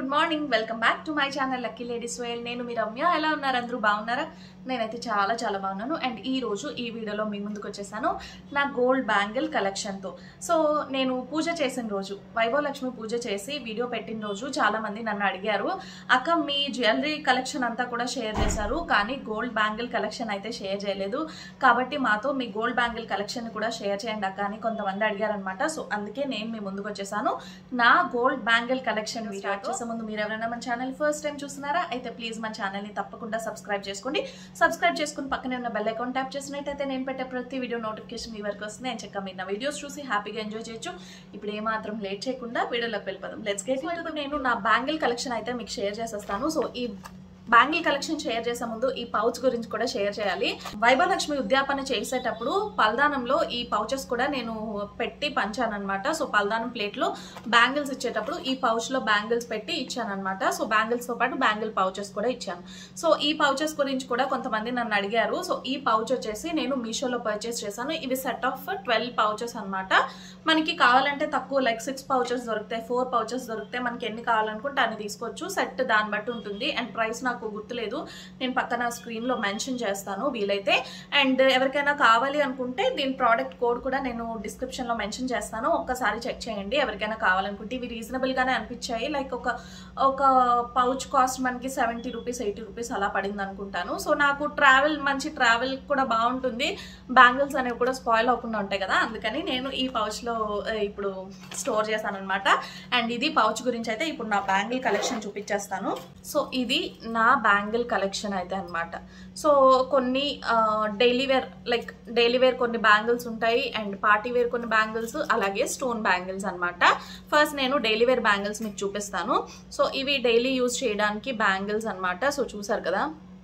good morning welcome back to my channel lucky ladies వేల్ నేను మీ రమ్య ఎలా ఉన్నారు అందరూ బాగున్నారా నేనైతే చాలా చాలా బాగున్నాను అండ్ ఈ రోజు ఈ వీడియోలో మీ ముందుకు వచ్చేసాను నా గోల్డ్ బ్యాంగిల్ కలెక్షన్తో సో నేను పూజ చేసిన రోజు వైభవ లక్ష్మి పూజ చేసి వీడియో పెట్టిన రోజు చాలా మంది నన్ను అడిగారు అక్క మీ జ్యువెలరీ కలెక్షన్ అంతా కూడా షేర్ చేశారు కానీ గోల్డ్ బ్యాంగిల్ కలెక్షన్ అయితే షేర్ చేయలేదు కాబట్టి మాతో మీ గోల్డ్ బ్యాంగిల్ కలెక్షన్ కూడా షేర్ చేయండి అక్క అని కొంతమంది అడిగారనమాట సో అందుకే నేను మీ ముందుకు వచ్చేసాను నా గోల్డ్ బ్యాంగిల్ కలెక్షన్ స్టార్ట్ చేసే ముందు మీరు ఎవరైనా మన ఛానల్ ఫస్ట్ టైం చూస్తున్నారా అయితే ప్లీజ్ మన ఛానల్ని తప్పకుండా సబ్స్క్రైబ్ చేసుకోండి సబ్స్క్రైబ్ చేసుకుని పక్కనే ఉన్న బెల్ అకౌంట్ ట్యాప్ చేసినట్టయితే నేను పెట్టే ప్రతి వీడియో నోటిఫికేషన్ మీ వరకు వస్తుంది నేను చక్కగా మీరు నా వీడియోస్ చూసి హ్యాపీగా ఎంజాయ్ చేయొచ్చు ఇప్పుడు ఏమాత్రం లేట్ చేయకుండా వీడియోలోకి వెళ్ళిపోదాం లెట్స్ గెట్ నేను నా బ్యాంగిల్ కలెక్షన్ అయితే మీకు షేర్ చేసేస్తాను సో ఈ బ్యాంగిల్ కలెక్షన్ షేర్ చేసే ముందు ఈ పౌచ్ గురించి కూడా షేర్ చేయాలి వైభవలక్ష్మి ఉద్యాపన చేసేటప్పుడు పల్దానంలో ఈ పౌచెస్ కూడా నేను పెట్టి పంచానమాట సో పల్దానం ప్లేట్లో బ్యాంగిల్స్ ఇచ్చేటప్పుడు ఈ పౌచ్లో బ్యాంగిల్స్ పెట్టి ఇచ్చానమాట సో బ్యాంగిల్స్తో పాటు బ్యాంగిల్ పౌచెస్ కూడా ఇచ్చాను సో ఈ పౌచెస్ గురించి కూడా కొంతమంది నన్ను అడిగారు సో ఈ పౌచ్ వచ్చేసి నేను మీషోలో పర్చేస్ చేశాను ఇవి సెట్ ఆఫ్ ట్వెల్వ్ పౌచెస్ అనమాట మనకి కావాలంటే తక్కువ లైక్ సిక్స్ పౌచెస్ దొరుకుతాయి ఫోర్ పౌచెస్ దొరుకుతాయి మనకి ఎన్ని కావాలనుకుంటే అన్ని తీసుకోవచ్చు సెట్ దాన్ని బట్టి ఉంటుంది అండ్ ప్రైస్ నాకు గుర్తులేదు నేను పక్కన స్క్రీన్లో మెన్షన్ చేస్తాను వీలైతే అండ్ ఎవరికైనా కావాలి అనుకుంటే దీని ప్రోడక్ట్ కోడ్ కూడా నేను డిస్క్రిప్షన్లో మెన్షన్ చేస్తాను ఒక్కసారి చెక్ చేయండి ఎవరికైనా కావాలనుకుంటే ఇవి రీజనబుల్గానే అనిపించాయి లైక్ ఒక ఒక పౌచ్ కాస్ట్ మనకి సెవెంటీ రూపీస్ ఎయిటీ రూపీస్ అలా పడింది అనుకుంటాను సో నాకు ట్రావెల్ మంచి ట్రావెల్ కూడా బాగుంటుంది బ్యాంగిల్స్ అనేవి కూడా స్పాయిల్ అవ్వకుండా ఉంటాయి కదా అందుకని నేను ఈ పౌచ్లో ఇప్పుడు స్టోర్ చేశాను అనమాట అండ్ ఇది పౌచ్ గురించి అయితే ఇప్పుడు నా బ్యాంగిల్ కలెక్షన్ చూపించేస్తాను సో ఇది నా బ్యాంగిల్ కలెక్షన్ అయితే అనమాట సో కొన్ని daily wear like daily wear కొన్ని బ్యాంగిల్స్ ఉంటాయి అండ్ పార్టీ వేర్ కొన్ని బ్యాంగిల్స్ అలాగే స్టోన్ బ్యాంగిల్స్ అనమాట ఫస్ట్ నేను డైలీ వేర్ బ్యాంగిల్స్ మీకు చూపిస్తాను సో ఇవి డైలీ యూజ్ చేయడానికి బ్యాంగిల్స్ అనమాట సో చూసారు కదా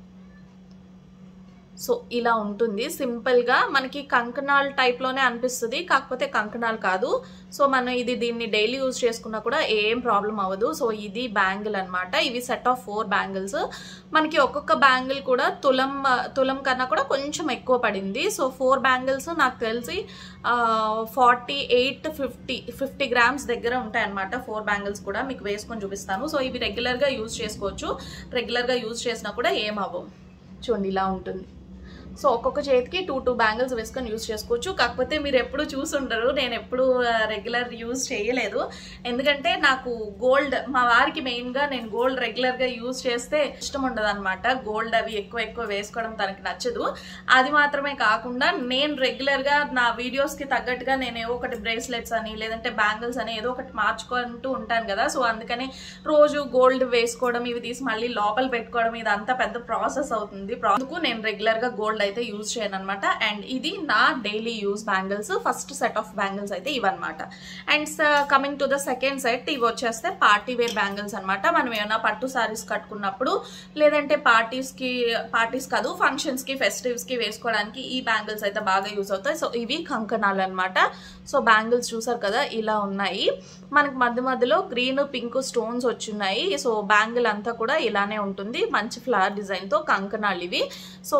సో ఇలా ఉంటుంది సింపుల్గా మనకి కంకణాల్ టైప్లోనే అనిపిస్తుంది కాకపోతే కంకణాలు కాదు సో మనం ఇది దీన్ని డైలీ యూజ్ చేసుకున్నా కూడా ఏం ప్రాబ్లం అవ్వదు సో ఇది బ్యాంగిల్ అనమాట ఇవి సెట్ ఆఫ్ ఫోర్ బ్యాంగిల్స్ మనకి ఒక్కొక్క బ్యాంగిల్ కూడా తులం తులం కన్నా కూడా కొంచెం ఎక్కువ పడింది సో ఫోర్ బ్యాంగిల్స్ నాకు తెలిసి forty eight fifty fifty grams దగ్గర ఉంటాయి అనమాట ఫోర్ బ్యాంగిల్స్ కూడా మీకు వేసుకొని చూపిస్తాను సో ఇవి రెగ్యులర్గా యూజ్ చేసుకోవచ్చు రెగ్యులర్గా యూజ్ చేసినా కూడా ఏం అవ్వవు చూడండి ఇలా ఉంటుంది సో ఒక్కొక్క చేతికి టూ టూ బ్యాంగిల్స్ వేసుకొని యూజ్ చేసుకోవచ్చు కాకపోతే మీరు ఎప్పుడు చూసుండరు నేను ఎప్పుడు రెగ్యులర్ యూజ్ చేయలేదు ఎందుకంటే నాకు గోల్డ్ మా వారికి మెయిన్గా నేను గోల్డ్ రెగ్యులర్గా యూజ్ చేస్తే ఇష్టం ఉండదు అనమాట గోల్డ్ అవి ఎక్కువ ఎక్కువ వేసుకోవడం తనకి నచ్చదు అది మాత్రమే కాకుండా నేను రెగ్యులర్గా నా వీడియోస్కి తగ్గట్టుగా నేను ఏదో ఒకటి బ్రేస్లెట్స్ అని లేదంటే బ్యాంగిల్స్ అని ఏదో ఒకటి మార్చుకుంటూ ఉంటాను కదా సో అందుకని రోజు గోల్డ్ వేసుకోవడం ఇవి తీసి మళ్ళీ లోపల పెట్టుకోవడం ఇదంతా పెద్ద ప్రాసెస్ అవుతుంది అందుకు నేను రెగ్యులర్గా గోల్డ్ అయితే యూజ్ చేయను అనమాట అండ్ ఇది నా daily use bangles first set of bangles అయితే ఇవన్నమాట and coming to the second set ఇవి వచ్చేస్తే పార్టీ వేర్ బ్యాంగిల్స్ అనమాట మనం ఏమైనా పట్టు సారీస్ కట్టుకున్నప్పుడు లేదంటే పార్టీస్కి పార్టీస్ కాదు ఫంక్షన్స్కి ఫెస్టివ్స్కి వేసుకోవడానికి ఈ బ్యాంగిల్స్ అయితే బాగా యూజ్ అవుతాయి సో ఇవి కంకణాలు అనమాట సో బ్యాంగిల్స్ చూసారు కదా ఇలా ఉన్నాయి మనకి మధ్య మధ్యలో గ్రీన్ పింక్ స్టోన్స్ వచ్చున్నాయి సో బ్యాంగిల్ అంతా కూడా ఇలానే ఉంటుంది మంచి ఫ్లవర్ డిజైన్తో కంకణాలు ఇవి సో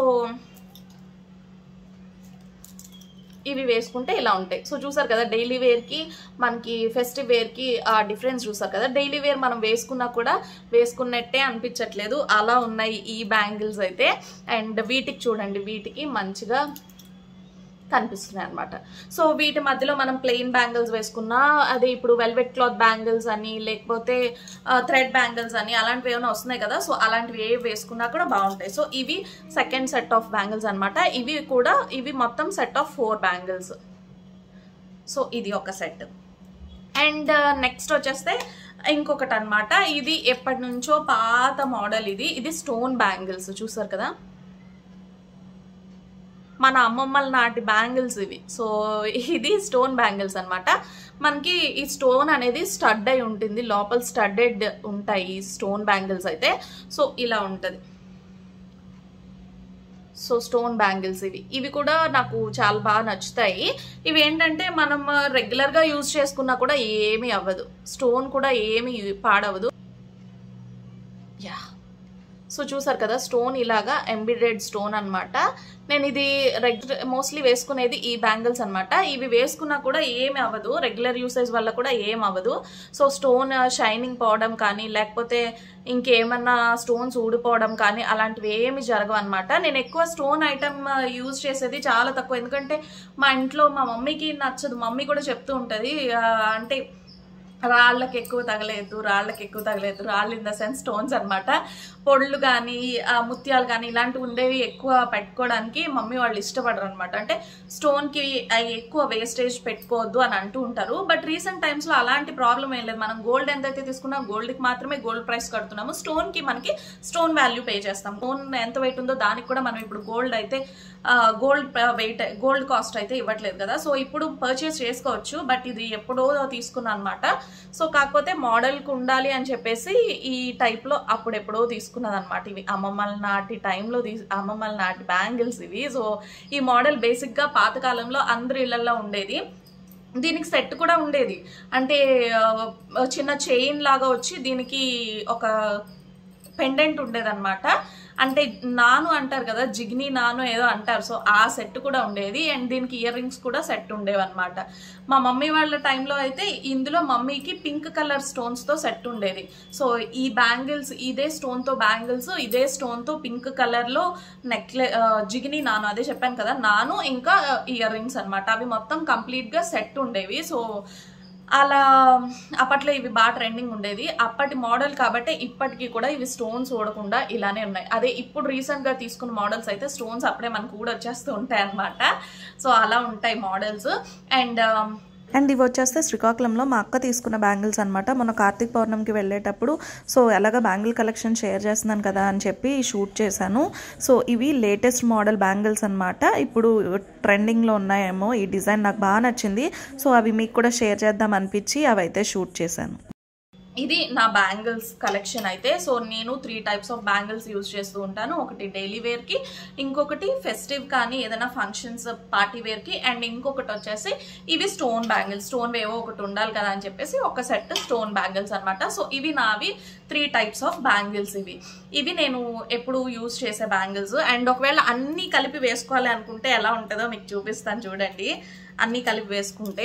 ఇవి వేసుకుంటే ఇలా ఉంటాయి సో చూసారు కదా డైలీ వేర్కి మనకి ఫెస్టివ్ వేర్కి ఆ డిఫరెన్స్ చూసారు కదా డైలీ వేర్ మనం వేసుకున్నా కూడా వేసుకున్నట్టే అనిపించట్లేదు అలా ఉన్నాయి ఈ బ్యాంగిల్స్ అయితే అండ్ వీటికి చూడండి వీటికి మంచిగా కనిపిస్తున్నాయి అనమాట సో వీటి మధ్యలో మనం ప్లెయిన్ బ్యాంగిల్స్ వేసుకున్నా అదే ఇప్పుడు వెల్వెట్ క్లాత్ బ్యాంగిల్స్ అని లేకపోతే థ్రెడ్ బ్యాంగిల్స్ అని అలాంటివి ఏమైనా వస్తున్నాయి కదా సో అలాంటివి ఏ వేసుకున్నా కూడా బాగుంటాయి సో ఇవి సెకండ్ సెట్ ఆఫ్ బ్యాంగిల్స్ అనమాట ఇవి కూడా ఇవి మొత్తం set of four bangles so ఇది ఒక సెట్ అండ్ నెక్స్ట్ వచ్చేస్తే ఇంకొకటి అనమాట ఇది ఎప్పటి నుంచో పాత మోడల్ ఇది ఇది స్టోన్ బ్యాంగిల్స్ చూసారు కదా మన అమ్మమ్మల నాటి బ్యాంగిల్స్ ఇవి సో ఇది స్టోన్ బ్యాంగిల్స్ అనమాట మనకి ఈ స్టోన్ అనేది స్టడ్ అయి ఉంటుంది లోపల స్టడ్డెడ్ ఉంటాయి ఈ స్టోన్ బ్యాంగిల్స్ అయితే సో ఇలా ఉంటుంది సో స్టోన్ బ్యాంగిల్స్ ఇవి ఇవి కూడా నాకు చాలా బాగా నచ్చుతాయి ఇవి ఏంటంటే మనం రెగ్యులర్గా యూజ్ చేసుకున్నా కూడా ఏమీ అవ్వదు స్టోన్ కూడా ఏమీ పాడవదు యా సో చూసారు కదా స్టోన్ ఇలాగా ఎంబిడెడ్ స్టోన్ అన్నమాట నేను ఇది రెగ్యులర్ మోస్ట్లీ వేసుకునేది ఈ బ్యాంగిల్స్ అన్నమాట ఇవి వేసుకున్నా కూడా ఏమి అవ్వదు రెగ్యులర్ యూసేజ్ వల్ల కూడా ఏం అవ్వదు సో స్టోన్ షైనింగ్ పోవడం కానీ లేకపోతే ఇంకేమన్నా స్టోన్స్ ఊడిపోవడం కానీ అలాంటివి ఏమి జరగవు అనమాట నేను ఎక్కువ స్టోన్ ఐటమ్ యూజ్ చేసేది చాలా తక్కువ ఎందుకంటే మా ఇంట్లో మా మమ్మీకి నచ్చదు మమ్మీ కూడా చెప్తూ ఉంటుంది ఆ, అంటే రాళ్ళకి ఎక్కువ తగలేదు రాళ్ళకి ఎక్కువ తగలేదు రాళ్ళు ఇన్ ద సెన్స్ స్టోన్స్ అనమాట పొడులు కానీ ముత్యాలు కానీ ఇలాంటివి ఉండేవి ఎక్కువ పెట్టుకోవడానికి మమ్మీ వాళ్ళు ఇష్టపడరు అనమాట అంటే స్టోన్కి అవి ఎక్కువ వేస్టేజ్ పెట్టుకోవద్దు అని అంటూ ఉంటారు బట్ రీసెంట్ టైమ్స్లో అలాంటి ప్రాబ్లం ఏం లేదు మనం గోల్డ్ ఎంతైతే తీసుకున్నా గోల్డ్కి మాత్రమే గోల్డ్ ప్రైస్ కడుతున్నాము స్టోన్కి మనకి స్టోన్ వాల్యూ పే చేస్తాం స్టోన్ ఎంత వెయిట్ ఉందో దానికి కూడా మనం ఇప్పుడు గోల్డ్ అయితే గోల్డ్ వెయిట్ గోల్డ్ కాస్ట్ అయితే ఇవ్వట్లేదు కదా సో ఇప్పుడు పర్చేస్ చేసుకోవచ్చు బట్ ఇది ఎప్పుడో తీసుకున్నాను అనమాట సో కాకపోతే మోడల్కి ఉండాలి అని చెప్పేసి ఈ టైప్లో అప్పుడెప్పుడో తీసుకున్నది అనమాట ఇవి అమ్మమ్మల నాటి టైంలో తీ అమ్మమ్మల నాటి బ్యాంగిల్స్ ఇవి సో ఈ మోడల్ బేసిక్గా పాతకాలంలో అందరి ఇళ్లలో ఉండేది దీనికి సెట్ కూడా ఉండేది అంటే ఆ, చిన్న చైన్ లాగా వచ్చి దీనికి ఒక పెండెంట్ ఉండేదన్నమాట అంటే నాను అంటారు కదా జిగ్ని నాను ఏదో అంటారు సో ఆ సెట్ కూడా ఉండేది అండ్ దీనికి ఇయర్ రింగ్స్ కూడా సెట్ ఉండేవి అనమాట మా మమ్మీ వాళ్ళ టైంలో అయితే ఇందులో మమ్మీకి పింక్ కలర్ స్టోన్స్ తో సెట్ ఉండేది సో ఈ బ్యాంగిల్స్ ఇదే స్టోన్ తో బ్యాంగిల్స్ ఇదే స్టోన్ తో పింక్ కలర్ లో నెక్లె జిగిని నాను అదే చెప్పాను కదా నాను ఇంకా ఇయర్ రింగ్స్ అనమాట అవి మొత్తం కంప్లీట్ గా సెట్ ఉండేవి సో అలా అప్పట్లో ఇవి బాగా ట్రెండింగ్ ఉండేది అప్పటి మోడల్ కాబట్టి ఇప్పటికీ కూడా ఇవి స్టోన్స్ ఊడకుండా ఇలానే ఉన్నాయి అదే ఇప్పుడు రీసెంట్ గా తీసుకున్న మోడల్స్ అయితే స్టోన్స్ అప్పుడే మనకు కూడా వచ్చేస్తూ ఉంటాయి అన్నమాట సో అలా ఉంటాయి మోడల్స్ అండ్ అండ్ ఇవి వచ్చేస్తే శ్రీకాకుళంలో మా అక్క తీసుకున్న బ్యాంగిల్స్ అనమాట మొన్న కార్తీక్ పౌర్ణమికి వెళ్ళేటప్పుడు సో ఎలాగ బ్యాంగిల్ కలెక్షన్ షేర్ చేస్తున్నాను కదా అని చెప్పి షూట్ చేశాను సో ఇవి లేటెస్ట్ మోడల్ బ్యాంగిల్స్ అనమాట ఇప్పుడు ట్రెండింగ్లో ఉన్నాయేమో ఈ డిజైన్ నాకు బాగా నచ్చింది సో అవి మీకు కూడా షేర్ చేద్దాం అనిపించి అవి అయితే షూట్ చేశాను ఇది నా బ్యాంగిల్స్ కలెక్షన్ అయితే సో నేను three types of bangles use చేస్తూ ఉంటాను ఒకటి డైలీ వేర్ కి ఇంకొకటి ఫెస్టివ్ కానీ ఏదైనా ఫంక్షన్స్ పార్టీ వేర్ కి అండ్ ఇంకొకటి వచ్చేసి ఇవి స్టోన్ బ్యాంగిల్స్ స్టోన్ వేవో ఒకటి ఉండాలి కదా అని చెప్పేసి ఒక సెట్ స్టోన్ బ్యాంగిల్స్ అన్నమాట సో ఇవి నావి త్రీ టైప్స్ ఆఫ్ బ్యాంగిల్స్ ఇవి ఇవి నేను ఎప్పుడు యూజ్ చేసే బ్యాంగిల్స్ అండ్ ఒకవేళ అన్నీ కలిపి వేసుకోవాలి అనుకుంటే ఎలా ఉంటుందో మీకు చూపిస్తాను చూడండి అన్నీ కలిపి వేసుకుంటే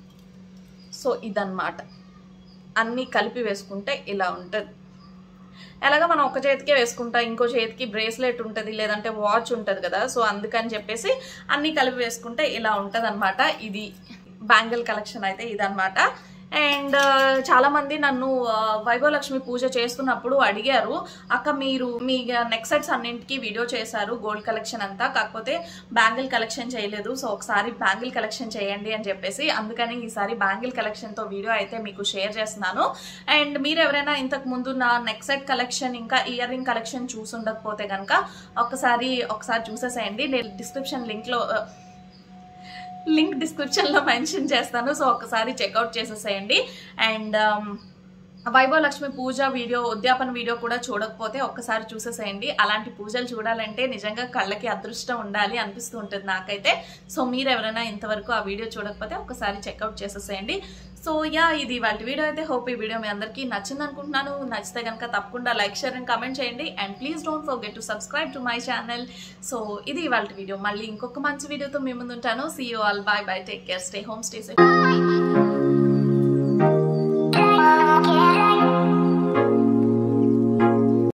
సో ఇదన్నమాట అన్నీ కలిపి వేసుకుంటే ఇలా ఉంటుంది ఎలాగ మనం ఒక చేతికే వేసుకుంటా ఇంకో చేతికి బ్రేస్లెట్ ఉంటుంది లేదంటే వాచ్ ఉంటుంది కదా సో అందుకని చెప్పేసి అన్నీ కలిపి వేసుకుంటే ఇలా ఉంటుంది ఇది బ్యాంగిల్ కలెక్షన్ అయితే ఇదన్నమాట అండ్ చాలా మంది నన్ను ఆ, వైభవలక్ష్మి పూజ చేస్తున్నప్పుడు అడిగారు అక్క మీరు మీ నెక్ సెట్స్ అన్నింటికి వీడియో చేశారు గోల్డ్ కలెక్షన్ అంతా కాకపోతే బ్యాంగిల్ కలెక్షన్ చేయలేదు సో ఒకసారి బ్యాంగిల్ కలెక్షన్ చేయండి అని చెప్పేసి అందుకని ఈసారి బ్యాంగిల్ కలెక్షన్ తో వీడియో అయితే మీకు షేర్ చేస్తున్నాను అండ్ మీరు ఎవరైనా ఇంతకు ముందు నా నెక్ సెట్ కలెక్షన్ ఇంకా ఇయర్ రింగ్ కలెక్షన్ చూసుండకపోతే కనుక ఒకసారి ఒకసారి చూసేసేయండి నేను డిస్క్రిప్షన్ లింక్ లో ఆ, లింక్ డిస్క్రిప్షన్ లో మెన్షన్ చేస్తాను సో ఒకసారి చెక్అవుట్ చేసేసేయండి అండ్ వైభవ లక్ష్మి పూజ వీడియో ఉద్యాపన వీడియో కూడా చూడకపోతే ఒక్కసారి చూసేసేయండి అలాంటి పూజలు చూడాలంటే నిజంగా కళ్ళకి అదృష్టం ఉండాలి అనిపిస్తూ ఉంటుంది నాకైతే సో మీరు ఎవరైనా ఇంతవరకు ఆ వీడియో చూడకపోతే ఒకసారి చెక్అవుట్ చేసేసేయండి సో యా ఇది వాళ్ళ వీడియో అయితే హోప్ ఈ వీడియో మీ అందరికీ నచ్చింది అనుకుంటున్నాను నచ్చితే కనుక తప్పకుండా లైక్ షేర్ అండ్ కమెంట్ చేయండి and please don't forget to subscribe to my channel so ఇది వాళ్ళ వీడియో మళ్ళీ ఇంకొక మంచి వీడియోతో మీ ముందు ఉంటాను see you all bye bye take care stay home stay safe